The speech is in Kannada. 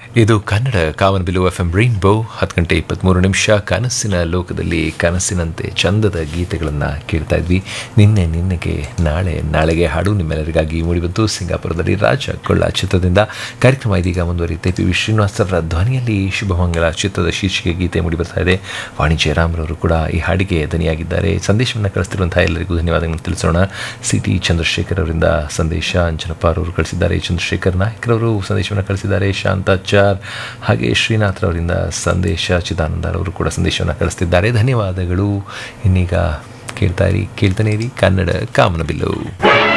ಇದು ಕನ್ನಡ ಕಾಮನಬಿಲ್ಲು ಎಫ್ ಎಂ ರೈನ್ಬೋ ಹತ್ತು ಗಂಟೆ ಇಪ್ಪತ್ತ್ಮೂರು ನಿಮಿಷ ಕನಸಿನ ಲೋಕದಲ್ಲಿ ಕನಸಿನಂತೆ ಚಂದದ ಗೀತೆಗಳನ್ನು ಕೇಳ್ತಾ ಇದ್ವಿ ನಿನ್ನೆ ನಿನ್ನೆಗೆ ನಾಳೆ ನಾಳೆಗೆ ಹಾಡು ನಿಮ್ಮೆಲ್ಲರಿಗಾಗಿ ಮೂಡಿಬಂತು ಸಿಂಗಾಪುರದಲ್ಲಿ ರಾಜ ಕೊಳ್ಳ ಚಿತ್ರದಿಂದ ಕಾರ್ಯಕ್ರಮ ಇದೀಗ ಮುಂದುವರಿಯುತ್ತೆ ಪಿ ವಿ ಶ್ರೀನಿವಾಸರ ಧ್ವನಿಯಲ್ಲಿ ಶುಭಮಂಗಲ ಚಿತ್ರದ ಶೀರ್ಷಿಕೆ ಗೀತೆ ಮೂಡಿಬರ್ತಾ ಇದೆ ವಾಣಿ ಜಯರಾಮ್ರವರು ಕೂಡ ಈ ಹಾಡಿಗೆ ದನಿಯಾಗಿದ್ದಾರೆ ಸಂದೇಶವನ್ನು ಕಳಿಸ್ತಿರುವಂತಹ ಎಲ್ಲರಿಗೂ ಧನ್ಯವಾದಗಳನ್ನು ತಿಳಿಸೋಣ ಸಿ ಟಿ ಚಂದ್ರಶೇಖರ್ ಅವರಿಂದ ಸಂದೇಶ ಅಂಜನಪ್ಪ ಅವರು ಕಳಿಸಿದ್ದಾರೆ ಚಂದ್ರಶೇಖರ್ ನಾಯ್ಕರವರು ಸಂದೇಶವನ್ನು ಕಳಿಸಿದ್ದಾರೆ ಶಾಂತಾಚಾರ್ ಹಾಗೆ ಶ್ರೀನಾಥ್ ಅವರಿಂದ ಸಂದೇಶ ಚಿದಾನಂದ ಅವರು ಕೂಡ ಸಂದೇಶವನ್ನು ಕಳಿಸ್ತಿದ್ದಾರೆ ಧನ್ಯವಾದಗಳು ಇನ್ನೀಗ ಕೇಳ್ತಾ ಇರಿ ಕೇಳ್ತಾನೆ ಇರಿ ಕನ್ನಡ ಕಾಮನಬಿಲ್ಲು